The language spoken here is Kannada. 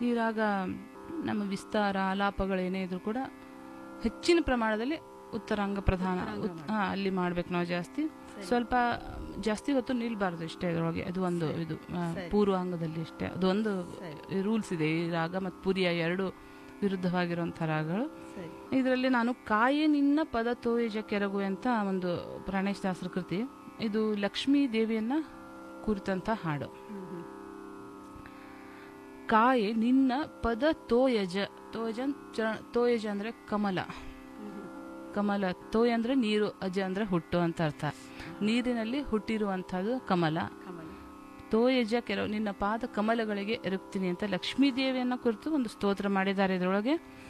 ಈ ರಾಗ ನಮ್ಮ ವಿಸ್ತಾರ ಆಲಾಪಗಳೇನೇ ಇದ್ರೂ ಕೂಡ ಹೆಚ್ಚಿನ ಪ್ರಮಾಣದಲ್ಲಿ ಉತ್ತರಾಂಗ ಪ್ರಧಾನ ಉತ್- ಹಾ ಅಲ್ಲಿ ಮಾಡ್ಬೇಕು ನಾವು ಜಾಸ್ತಿ ಸ್ವಲ್ಪ ಜಾಸ್ತಿ ಹೊತ್ತು ನಿಲ್ಬಾರ್ದು ಇಷ್ಟೇ ಇದರೊಳಗೆ ಅದು ಒಂದು ಇದು ಆ, ಪೂರ್ವಾಂಗದಲ್ಲಿ ಅಷ್ಟೇ ಅದು ಒಂದು ರೂಲ್ಸ್ ಇದೆ ಈ ರಾಗ ಮತ್ತು ಪುರಿಯ ಎರಡು ವಿರುದ್ಧವಾಗಿರುವಂಥ ರಾಗಗಳು ಸರಿ ಇದರಲ್ಲಿ ನಾನು ಕಾಯೆ ನಿನ್ನ ಪದ ತೋಯಜ ಕೆರಗು ಅಂತ ಒಂದು ಪ್ರಾಣೇಶ್ ದಾಸರ ಕೃತಿ ಇದು ಲಕ್ಷ್ಮೀ ದೇವಿಯನ್ನ ಕುರಿತಂತ ಹಾಡು ಕಾಯೆ ನಿನ್ನ ಪದ ತೋಯಜ ತೋಯಜ ಚ- ತೋಯಜ ಅಂದ್ರೆ ಕಮಲ ಕಮಲ ತೋಯ ಅಂದ್ರೆ ನೀರು ಅಜ ಅಂದ್ರೆ ಹುಟ್ಟು ಅಂತ ಅರ್ಥ ನೀರಿನಲ್ಲಿ ಹುಟ್ಟಿರುವಂತಹದ್ದು ಕಮಲ ಕಮಲ ತೋಯಜ ಕೆಲವು ನಿನ್ನ ಪಾದ ಕಮಲಗಳಿಗೆ ಎರಗ್ತೀನಿ ಅಂತ ಲಕ್ಷ್ಮೀ ದೇವಿಯನ್ನ ಕುರಿತು ಒಂದು ಸ್ತೋತ್ರ ಮಾಡಿದ್ದಾರೆ ಇದರೊಳಗೆ